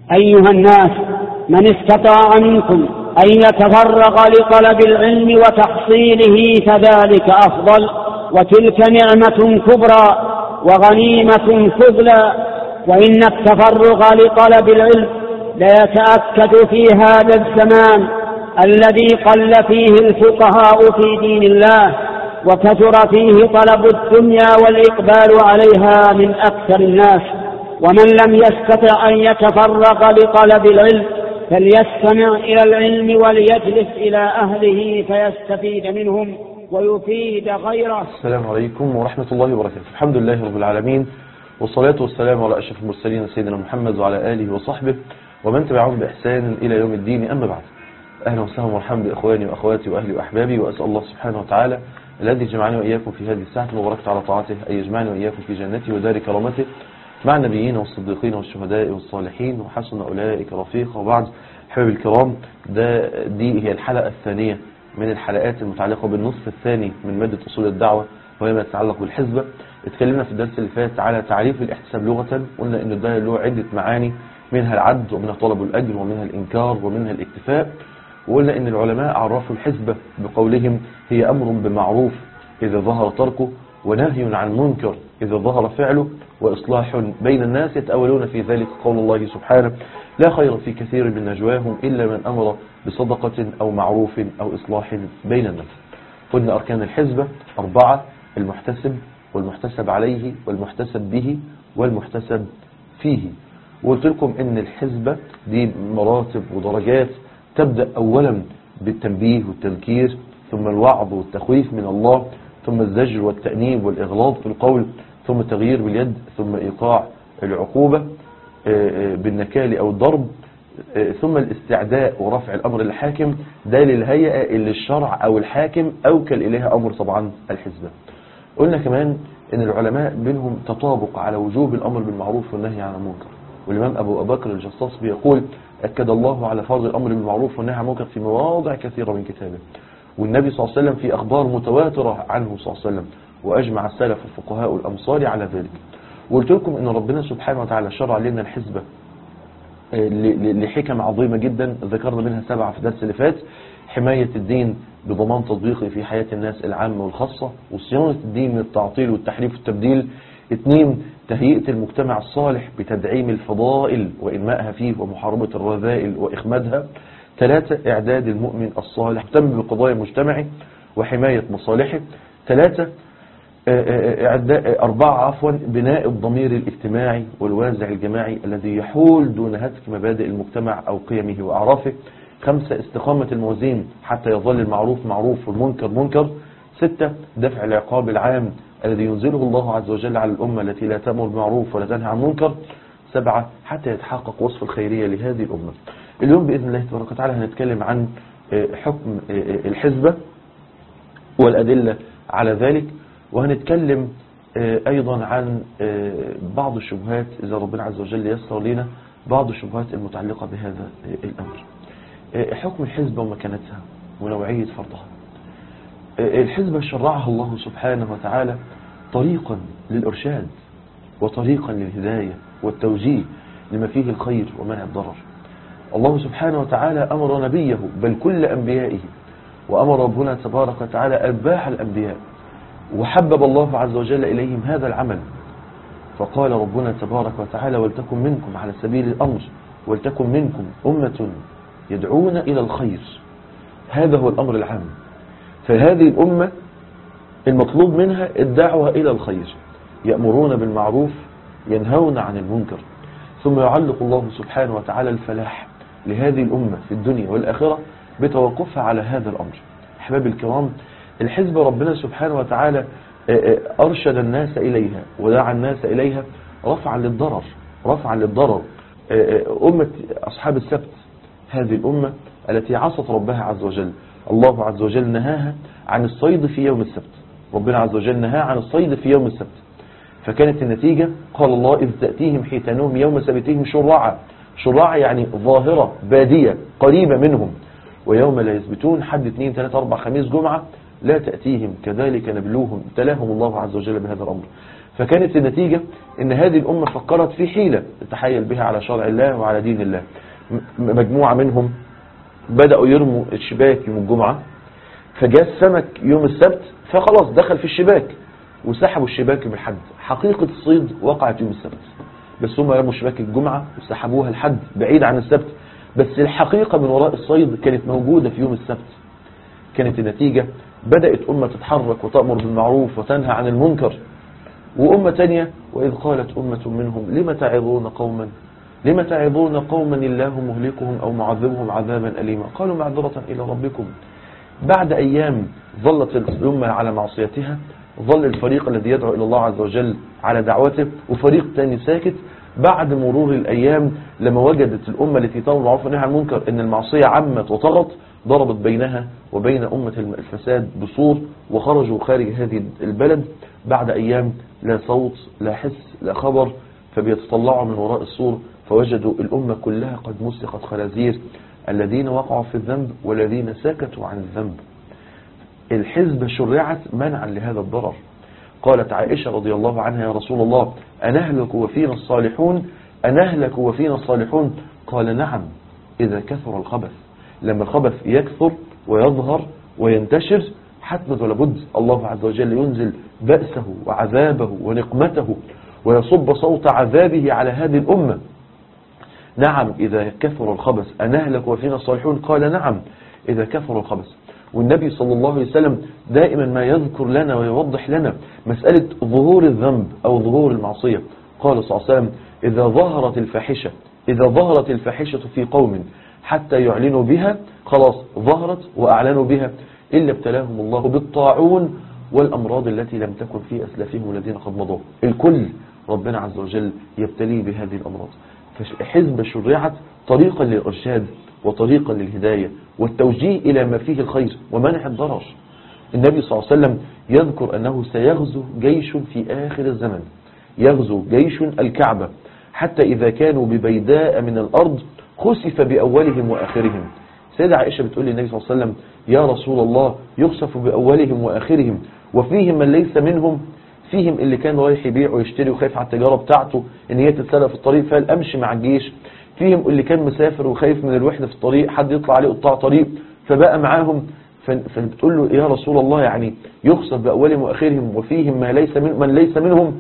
أيها الناس من استطاع منكم أن يتفرغ لطلب العلم وتحصيله فذلك أفضل وتلك نعمة كبرى وغنيمة فضلى وإن التفرغ لطلب العلم ليتأكد في هذا الزمان الذي قل فيه الفقهاء في دين الله وكثر فيه طلب الدنيا والإقبال عليها من أكثر الناس ومن لم يستطع أن يتفرغ لطلب العلم فليستمع إلى العلم وليجلس إلى أهله فيستفيد منهم ويفيد غيره السلام عليكم ورحمة الله وبركاته الحمد لله رب العالمين والصلاة والسلام على أشرف المرسلين سيدنا محمد وعلى آله وصحبه ومن تبعهم بإحسان إلى يوم الدين أما بعد أهلا وسهلا ومرحبا بإخواني وأخواتي وأهلي وأحبابي وأسأل الله سبحانه وتعالى الذي جمعني وإياكم في هذه الساعة المباركة على طاعته أن يجمعني وإياكم في جنته ودار كرامته مع النبيين والصديقين والشهداء والصالحين وحسن أولئك رفيقا وبعد حبايبي الكرام ده دي هي الحلقة الثانية من الحلقات المتعلقة بالنصف الثاني من مادة أصول الدعوة وهي ما يتعلق بالحزبة اتكلمنا في الدرس اللي فات على تعريف الاحتساب لغة قلنا ان ده له عدة معاني منها العد ومنها طلب الأجر ومنها الإنكار ومنها الاكتفاء وقلنا ان العلماء عرفوا الحزبة بقولهم هي أمر بمعروف إذا ظهر تركه ونهي عن منكر إذا ظهر فعله وإصلاح بين الناس يتأولون في ذلك قول الله سبحانه لا خير في كثير من نجواهم إلا من أمر بصدقة أو معروف أو إصلاح بين الناس قلنا أركان الحزبة أربعة المحتسب والمحتسب عليه والمحتسب به والمحتسب فيه وقلت لكم ان الحزبة دي مراتب ودرجات تبدأ اولا بالتنبيه والتذكير ثم الوعظ والتخويف من الله ثم الزجر والتأنيب والإغلاظ في القول ثم التغيير باليد ثم إيقاع العقوبة بالنكال أو الضرب ثم الاستعداء ورفع الأمر للحاكم ده للهيئة اللي الشرع أو الحاكم أوكل إليها أمر طبعا الحزبة قلنا كمان ان العلماء بينهم تطابق على وجوب الامر بالمعروف والنهي عن المنكر والامام ابو بكر الجصاص بيقول اكد الله على فرض الامر بالمعروف والنهي عن المنكر في مواضع كثيره من كتابه والنبي صلى الله عليه وسلم في اخبار متواتره عنه صلى الله عليه وسلم واجمع السلف الفقهاء الامصار على ذلك وقلت لكم ان ربنا سبحانه وتعالى شرع لنا الحزبه لحكم عظيمه جدا ذكرنا منها سبعه في الدرس اللي فات حماية الدين بضمان تطبيقه في حياة الناس العامة والخاصة وصيانة الدين من التعطيل والتحريف والتبديل اثنين تهيئة المجتمع الصالح بتدعيم الفضائل وإنمائها فيه ومحاربة الرذائل وإخمادها ثلاثة إعداد المؤمن الصالح مهتم بقضايا مجتمعه وحماية مصالحه ثلاثة أربعة عفوا بناء الضمير الاجتماعي والوازع الجماعي الذي يحول دون هتك مبادئ المجتمع أو قيمه وأعرافه خمسة استقامة الموازين حتى يظل المعروف معروف والمنكر منكر ستة دفع العقاب العام الذي ينزله الله عز وجل على الأمة التي لا تأمر بالمعروف ولا تنهى عن منكر سبعة حتى يتحقق وصف الخيرية لهذه الأمة اليوم بإذن الله تبارك وتعالى هنتكلم عن حكم الحزبة والأدلة على ذلك وهنتكلم أيضا عن بعض الشبهات إذا ربنا عز وجل يسر لنا بعض الشبهات المتعلقة بهذا الأمر حكم الحزبة ومكانتها ونوعية فرضها الحزبة شرعها الله سبحانه وتعالى طريقا للإرشاد وطريقا للهداية والتوجيه لما فيه الخير ومنع الضرر الله سبحانه وتعالى أمر نبيه بل كل أنبيائه وأمر ربنا تبارك وتعالى أذباح الأنبياء وحبب الله عز وجل إليهم هذا العمل فقال ربنا تبارك وتعالى ولتكن منكم على سبيل الأمر ولتكن منكم أمة يدعون إلى الخير هذا هو الأمر العام فهذه الأمة المطلوب منها الدعوة إلى الخير يأمرون بالمعروف ينهون عن المنكر ثم يعلق الله سبحانه وتعالى الفلاح لهذه الأمة في الدنيا والآخرة بتوقفها على هذا الأمر أحباب الكرام الحزب ربنا سبحانه وتعالى أرشد الناس إليها ودعا الناس إليها رفعا للضرر رفعا للضرر أمة أصحاب السبت هذه الأمة التي عصت ربها عز وجل الله عز وجل نهاها عن الصيد في يوم السبت ربنا عز وجل نهاها عن الصيد في يوم السبت فكانت النتيجة قال الله إذ تأتيهم حيتانهم يوم سبتهم شرعا شرعا يعني ظاهرة بادية قريبة منهم ويوم لا يثبتون حد اثنين ثلاثة أربع خميس جمعة لا تأتيهم كذلك نبلوهم ابتلاهم الله عز وجل بهذا الأمر فكانت النتيجة ان هذه الأمة فكرت في حيلة تتحايل بها على شرع الله وعلى دين الله م- مجموعة منهم بدأوا يرموا الشباك يوم الجمعة فجاء السمك يوم السبت فخلاص دخل في الشباك وسحبوا الشباك يوم الحد حقيقة الصيد وقعت يوم السبت بس هم رموا شباك الجمعة وسحبوها الحد بعيد عن السبت بس الحقيقة من وراء الصيد كانت موجودة في يوم السبت كانت النتيجة بدأت أمة تتحرك وتأمر بالمعروف وتنهى عن المنكر وأمة تانية وإذ قالت أمة منهم لم تعظون قوما لم تعظون قوما الله مهلكهم أو معذبهم عذابا أليما قالوا معذرة إلى ربكم بعد أيام ظلت الأمة على معصيتها ظل الفريق الذي يدعو إلى الله عز وجل على دعوته وفريق تاني ساكت بعد مرور الأيام لما وجدت الأمة التي تأمر بالمعروف والنهي عن المنكر أن المعصية عمت وطغت ضربت بينها وبين أمة الفساد بصور وخرجوا خارج هذه البلد بعد أيام لا صوت لا حس لا خبر فبيتطلعوا من وراء السور فوجدوا الأمة كلها قد مسخت خنازير الذين وقعوا في الذنب والذين سكتوا عن الذنب الحزب شرعت منعا لهذا الضرر قالت عائشة رضي الله عنها يا رسول الله أنهلك وفينا الصالحون أنهلك وفينا الصالحون قال نعم إذا كثر الخبث لما الخبث يكثر ويظهر وينتشر حتما ولابد الله عز وجل ينزل بأسه وعذابه ونقمته ويصب صوت عذابه على هذه الأمة نعم إذا كثر الخبث أنهلك وفينا الصالحون قال نعم إذا كثر الخبث والنبي صلى الله عليه وسلم دائما ما يذكر لنا ويوضح لنا مسألة ظهور الذنب أو ظهور المعصية قال صلى الله عليه وسلم إذا ظهرت الفاحشة إذا ظهرت الفاحشة في قوم حتى يعلنوا بها خلاص ظهرت وأعلنوا بها إلا ابتلاهم الله بالطاعون والأمراض التي لم تكن في أسلافهم الذين قد مضوا الكل ربنا عز وجل يبتليه بهذه الأمراض فحزب شرعت طريقا للإرشاد وطريقا للهداية والتوجيه إلى ما فيه الخير ومنع الضرر النبي صلى الله عليه وسلم يذكر أنه سيغزو جيش في آخر الزمن يغزو جيش الكعبة حتى إذا كانوا ببيداء من الأرض خسف بأولهم وآخرهم سيدة عائشة بتقول للنبي صلى الله عليه وسلم يا رسول الله يخسف بأولهم وآخرهم وفيهم من ليس منهم فيهم اللي كان رايح يبيع ويشتري وخايف على التجارة بتاعته ان هي تتسرق في الطريق فقال امشي مع الجيش فيهم اللي كان مسافر وخايف من الوحدة في الطريق حد يطلع عليه قطاع طريق فبقى معاهم فبتقول له يا رسول الله يعني يخسف بأولهم وآخرهم وفيهم ما ليس من من ليس منهم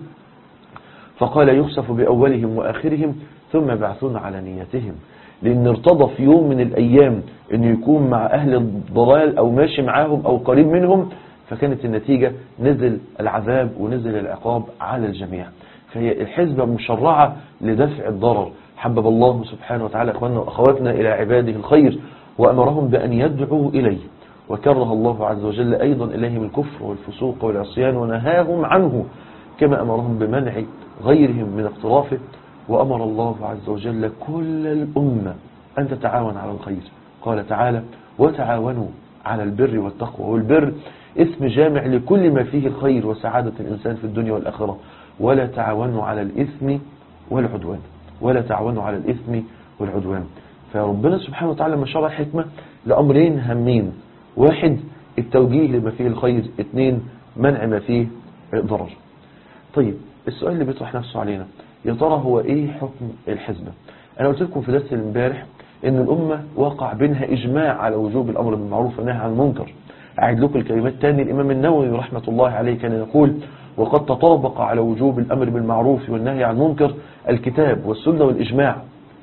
فقال يخسف بأولهم وآخرهم ثم يبعثون على نيتهم لأن ارتضى في يوم من الأيام أنه يكون مع أهل الضلال أو ماشي معاهم أو قريب منهم فكانت النتيجة نزل العذاب ونزل العقاب على الجميع فهي الحزبة مشرعة لدفع الضرر حبب الله سبحانه وتعالى أخواننا وأخواتنا إلى عباده الخير وأمرهم بأن يدعوا إليه وكره الله عز وجل أيضا إليهم الكفر والفسوق والعصيان ونهاهم عنه كما أمرهم بمنع غيرهم من اقترافه وأمر الله عز وجل كل الأمة أن تتعاون على الخير قال تعالى وتعاونوا على البر والتقوى والبر اسم جامع لكل ما فيه الخير وسعادة الإنسان في الدنيا والآخرة ولا تعاونوا على الإثم والعدوان ولا تعاونوا على الإثم والعدوان فربنا سبحانه وتعالى ما شرع حكمة لأمرين هامين واحد التوجيه لما فيه الخير اثنين منع ما فيه ضرر طيب السؤال اللي بيطرح نفسه علينا يا ترى هو ايه حكم الحزبة انا قلت لكم في درس امبارح ان الامة وقع بينها اجماع على وجوب الامر بالمعروف والنهي عن المنكر اعيد لكم الكلمات تاني الامام النووي رحمة الله عليه كان يقول وقد تطابق على وجوب الامر بالمعروف والنهي عن المنكر الكتاب والسنة والاجماع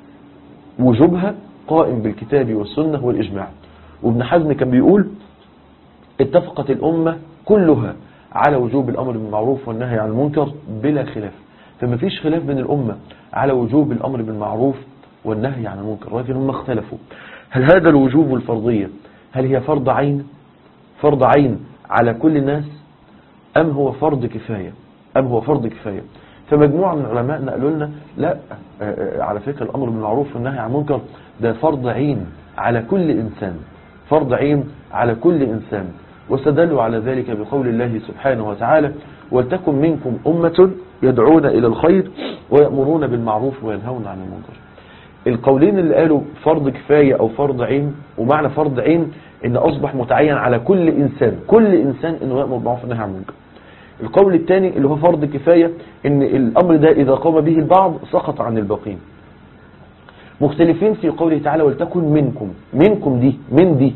وجوبها قائم بالكتاب والسنة والاجماع وابن حزم كان بيقول اتفقت الامة كلها على وجوب الامر بالمعروف والنهي عن المنكر بلا خلاف فما فيش خلاف بين الأمة على وجوب الأمر بالمعروف والنهي عن المنكر ولكن هم اختلفوا هل هذا الوجوب الفرضية هل هي فرض عين فرض عين على كل الناس أم هو فرض كفاية أم هو فرض كفاية فمجموعة من العلماء نقلوا لنا لا على فكرة الأمر بالمعروف والنهي عن المنكر ده فرض عين على كل إنسان فرض عين على كل إنسان واستدلوا على ذلك بقول الله سبحانه وتعالى ولتكن منكم أمة يدعون إلى الخير ويأمرون بالمعروف وينهون عن المنكر القولين اللي قالوا فرض كفاية أو فرض عين ومعنى فرض عين إن أصبح متعين على كل إنسان كل إنسان إنه يأمر بالمعروف والنهي عن المنكر القول الثاني اللي هو فرض كفاية ان الامر ده اذا قام به البعض سقط عن الباقين مختلفين في قوله تعالى ولتكن منكم منكم دي من دي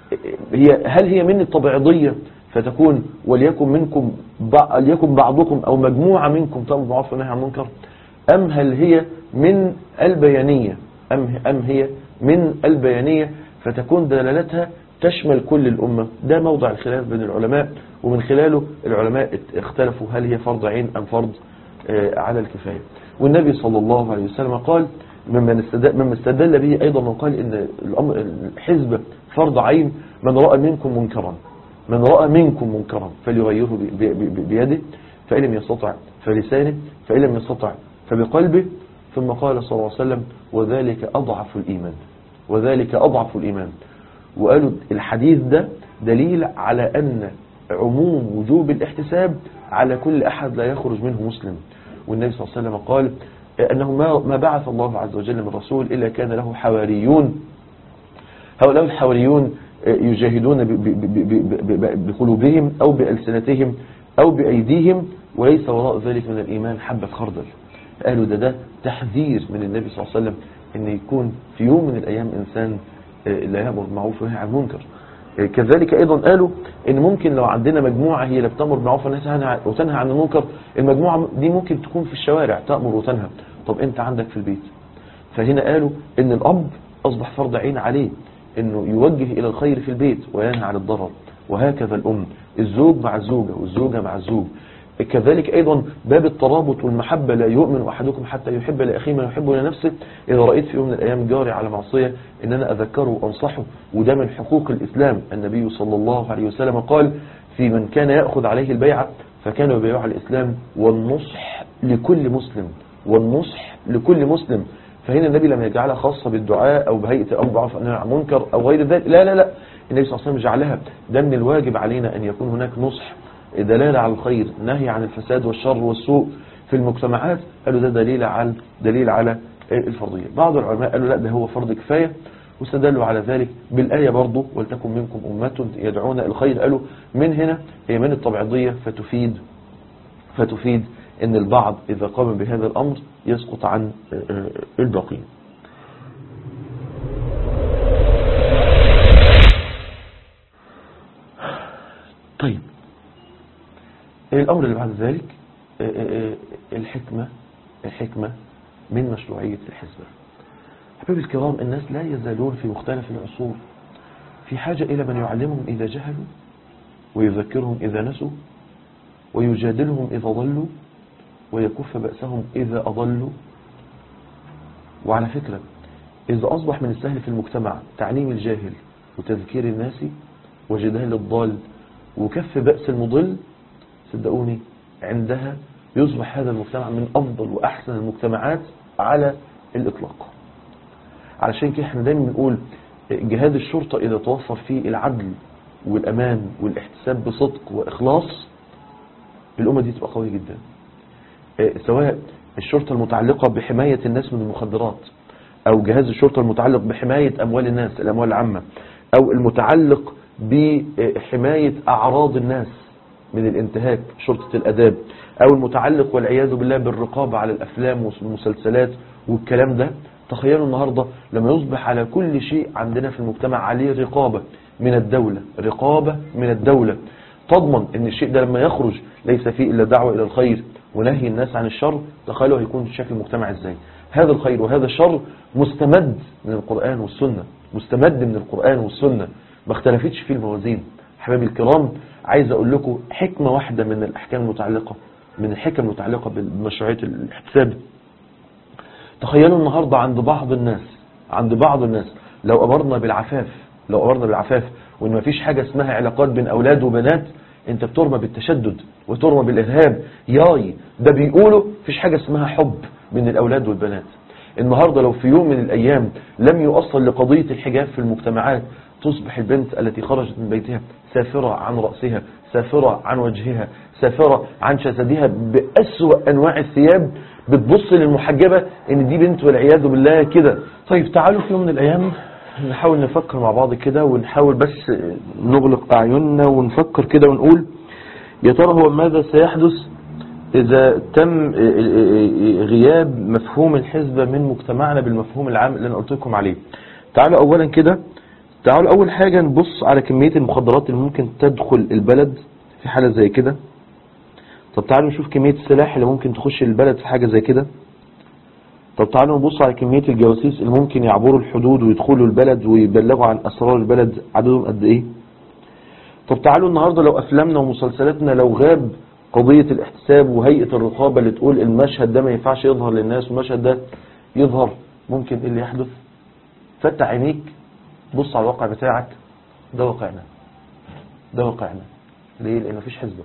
هي هل هي من الطبيعية فتكون وليكن منكم بع- ليكن بعضكم او مجموعة منكم تأمر بالمعروف والنهي عن المنكر ام هل هي من البيانية ام ام هي من البيانية فتكون دلالتها تشمل كل الأمة ده موضع الخلاف بين العلماء ومن خلاله العلماء ات- اختلفوا هل هي فرض عين أم فرض آه، على الكفاية والنبي صلى الله عليه وسلم قال مما استدل, مما استدل به أيضا من قال إن الأمر الحزب فرض عين من رأى منكم منكرا من رأى منكم منكرا فليغيره ب- ب- ب- بيده فإن لم يستطع فلسانه فإن لم يستطع فبقلبه ثم قال صلى الله عليه وسلم وذلك أضعف الإيمان وذلك أضعف الإيمان وقالوا الحديث ده دليل على أن عموم وجوب الاحتساب على كل أحد لا يخرج منه مسلم والنبي صلى الله عليه وسلم قال أنه ما ما بعث الله عز وجل من رسول إلا كان له حواريون هؤلاء الحواريون يجاهدون ب- ب- ب- ب- ب- بقلوبهم أو بألسنتهم أو بأيديهم وليس وراء ذلك من الإيمان حبة خردل قالوا ده ده تحذير من النبي صلى الله عليه وسلم أن يكون في يوم من الأيام إنسان آه، لا يأمر بالمعروف وينهى عن المنكر آه، كذلك أيضا قالوا أن ممكن لو عندنا مجموعة هي اللي بتأمر بالمعروف وتنهى وتنهى عن المنكر المجموعة دي ممكن تكون في الشوارع تأمر وتنهى طب أنت عندك في البيت فهنا قالوا ان الاب اصبح فرض عين عليه انه يوجه الى الخير في البيت وينهى عن الضرر وهكذا الام الزوج مع الزوجة والزوجة مع الزوج كذلك ايضا باب الترابط والمحبة لا يؤمن احدكم حتى يحب لاخيه ما يحب لنفسه اذا رأيت في يوم من الايام جاري على معصية ان انا اذكره وانصحه وده من حقوق الاسلام النبي صلى الله عليه وسلم قال في من كان يأخذ عليه البيعة فكان يبايع على الاسلام والنصح لكل مسلم والنصح لكل مسلم فهنا النبي لم يجعلها خاصة بالدعاء أو بهيئة الأمر بالمعروف والنهي عن المنكر أو غير ذلك لا لا لا النبي صلى الله عليه وسلم جعلها ده من الواجب علينا أن يكون هناك نصح دلالة على الخير نهي عن الفساد والشر والسوء في المجتمعات قالوا ده دليل على دليل على الفرضية بعض العلماء قالوا لا ده هو فرض كفاية واستدلوا على ذلك بالآية برضه ولتكن منكم أمة يدعون الخير قالوا من هنا هي من الطبيعية فتفيد فتفيد ان البعض اذا قام بهذا الامر يسقط عن الباقين طيب الامر اللي بعد ذلك الحكمة الحكمة من مشروعية الحزب حبيبي الكرام الناس لا يزالون في مختلف العصور في حاجة إلى من يعلمهم إذا جهلوا ويذكرهم إذا نسوا ويجادلهم إذا ضلوا ويكف بأسهم إذا أضلوا وعلى فكرة إذا أصبح من السهل في المجتمع تعليم الجاهل وتذكير الناس وجدال الضال وكف بأس المضل صدقوني عندها يصبح هذا المجتمع من أفضل وأحسن المجتمعات على الإطلاق علشان كده احنا دايما بنقول جهاد الشرطة إذا توفر فيه العدل والأمان والاحتساب بصدق وإخلاص الأمة دي تبقى قوية جدا سواء الشرطة المتعلقة بحماية الناس من المخدرات أو جهاز الشرطة المتعلق بحماية أموال الناس الأموال العامة أو المتعلق بحماية أعراض الناس من الانتهاك شرطة الأداب أو المتعلق والعياذ بالله بالرقابة على الأفلام والمسلسلات والكلام ده تخيلوا النهاردة لما يصبح على كل شيء عندنا في المجتمع عليه رقابة من الدولة رقابة من الدولة تضمن ان الشيء ده لما يخرج ليس فيه الا دعوة الى الخير ونهي الناس عن الشر تخيلوا هيكون شكل المجتمع ازاي هذا الخير وهذا الشر مستمد من القرآن والسنة مستمد من القرآن والسنة ما اختلفتش فيه الموازين حبايبي الكرام عايز اقول لكم حكمة واحدة من الاحكام المتعلقة من الحكم المتعلقة بمشروعية الاحتساب تخيلوا النهاردة عند بعض الناس عند بعض الناس لو امرنا بالعفاف لو امرنا بالعفاف وان مفيش حاجة اسمها علاقات بين اولاد وبنات انت بترمى بالتشدد وترمى بالارهاب ياي ده بيقولوا مفيش حاجة اسمها حب من الاولاد والبنات النهاردة لو في يوم من الايام لم يؤصل لقضية الحجاب في المجتمعات تصبح البنت التي خرجت من بيتها سافرة عن رأسها سافرة عن وجهها سافرة عن جسدها بأسوأ أنواع الثياب بتبص للمحجبة ان دي بنت والعياذ بالله كده طيب تعالوا في يوم من الأيام نحاول نفكر مع بعض كده ونحاول بس نغلق أعيننا ونفكر كده ونقول يا ترى هو ماذا سيحدث إذا تم غياب مفهوم الحزب من مجتمعنا بالمفهوم العام اللي أنا قلت لكم عليه تعالوا أولا كده تعالوا أول حاجة نبص على كمية المخدرات اللي ممكن تدخل البلد في حالة زي كده طب تعالوا نشوف كمية السلاح اللي ممكن تخش البلد في حاجة زي كده طب تعالوا نبص على كمية الجواسيس اللي ممكن يعبروا الحدود ويدخلوا البلد ويبلغوا عن أسرار البلد عددهم قد إيه طب تعالوا النهاردة لو أفلامنا ومسلسلاتنا لو غاب قضية الاحتساب وهيئة الرقابة اللي تقول المشهد ده ما ينفعش يظهر للناس والمشهد ده يظهر ممكن ايه اللي يحدث فتح عينيك بص على الواقع بتاعك ده واقعنا ده واقعنا ليه لان مفيش حزب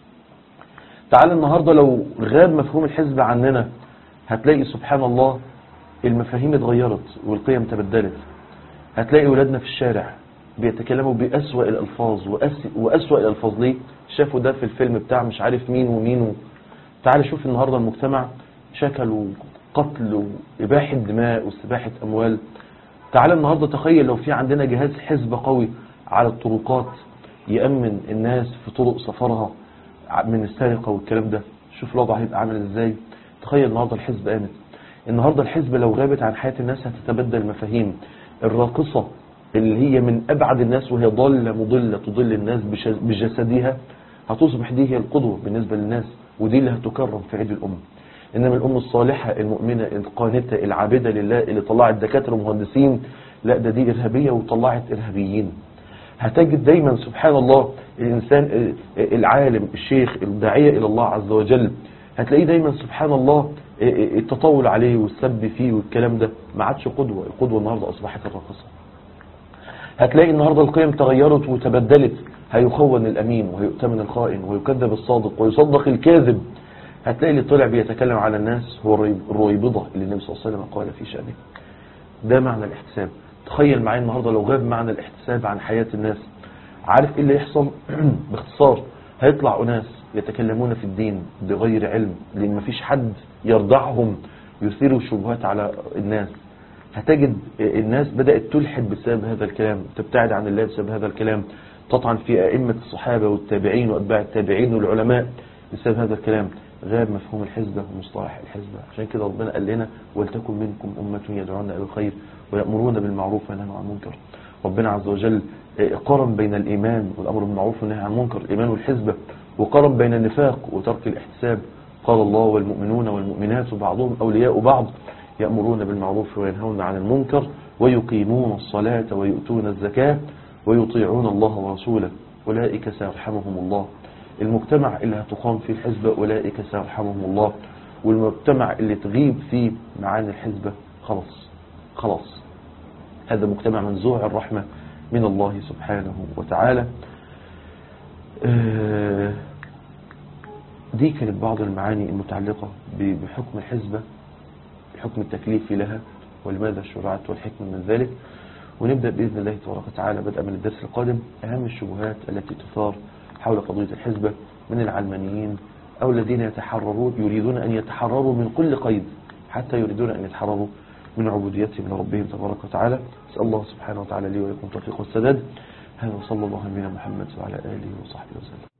تعال النهاردة لو غاب مفهوم الحزب عننا هتلاقي سبحان الله المفاهيم اتغيرت والقيم تبدلت هتلاقي ولادنا في الشارع بيتكلموا بأسوأ الألفاظ وأس- وأسوأ الألفاظ ليه شافوا ده في الفيلم بتاع مش عارف مين ومين و... تعال شوف النهاردة المجتمع شكل وقتل وإباحة دماء واستباحة أموال تعال النهاردة تخيل لو في عندنا جهاز حزب قوي على الطرقات يأمن الناس في طرق سفرها من السرقة والكلام ده شوف الوضع هيبقى عامل ازاي تخيل النهاردة الحزب قامت النهاردة الحزب لو غابت عن حياة الناس هتتبدل المفاهيم الراقصة اللي هي من أبعد الناس وهي ضالة مضلة تضل الناس بش- بجسدها هتصبح دي هي القدوة بالنسبة للناس ودي اللي هتكرم في عيد الأم إنما الأم الصالحة المؤمنة القانتة العابدة لله اللي طلعت دكاترة ومهندسين لا ده دي إرهابية وطلعت إرهابيين هتجد دايما سبحان الله الإنسان العالم الشيخ الداعية إلى الله عز وجل هتلاقيه دايما سبحان الله التطاول عليه والسب فيه والكلام ده ما عادش قدوة القدوة النهاردة أصبحت الراقصة هتلاقي النهاردة القيم تغيرت وتبدلت هيخون الأمين وهيؤتمن الخائن ويكذب الصادق ويصدق الكاذب هتلاقي اللي طلع بيتكلم على الناس هو الري- الرويبضة اللي النبي صلى الله عليه وسلم قال في شأنه ده معنى الاحتساب تخيل معايا النهاردة لو غاب معنى الاحتساب عن حياة الناس عارف ايه اللي يحصل باختصار هيطلع أناس يتكلمون في الدين بغير علم لأن مفيش حد يرضعهم يثيروا الشبهات على الناس هتجد الناس بدأت تلحد بسبب هذا الكلام تبتعد عن الله بسبب هذا الكلام تطعن في أئمة الصحابة والتابعين وأتباع التابعين والعلماء بسبب هذا الكلام غاب مفهوم الحزبة ومصطلح الحزبة عشان كده ربنا قال لنا ولتكن منكم أمة يدعون إلى الخير ويأمرون بالمعروف وينهون عن المنكر ربنا عز وجل قارن بين الإيمان والأمر بالمعروف والنهي عن المنكر الإيمان والحزبة وقارن بين النفاق وترك الاحتساب قال الله والمؤمنون والمؤمنات بعضهم أولياء بعض يأمرون بالمعروف وينهون عن المنكر ويقيمون الصلاة ويؤتون الزكاة ويطيعون الله ورسوله أولئك سيرحمهم الله المجتمع اللي هتقام فيه الحزبة أولئك سيرحمهم الله والمجتمع اللي تغيب فيه معاني الحزبة خلاص خلاص هذا مجتمع منزوع الرحمة من الله سبحانه وتعالى آه، دي كانت بعض المعاني المتعلقة ب- بحكم الحزبة الحكم التكليفي لها ولماذا شرعت والحكمة من ذلك ونبدأ بإذن الله تبارك وتعالى بدءا من الدرس القادم أهم الشبهات التي تثار حول قضية الحزبة من العلمانيين أو الذين يتحررون يريدون أن يتحرروا من كل قيد حتى يريدون أن يتحرروا من عبوديتهم لربهم تبارك وتعالى أسأل الله سبحانه وتعالى لي ولكم التوفيق والسداد هذا وصلى الله على نبينا محمد وعلى آله وصحبه وسلم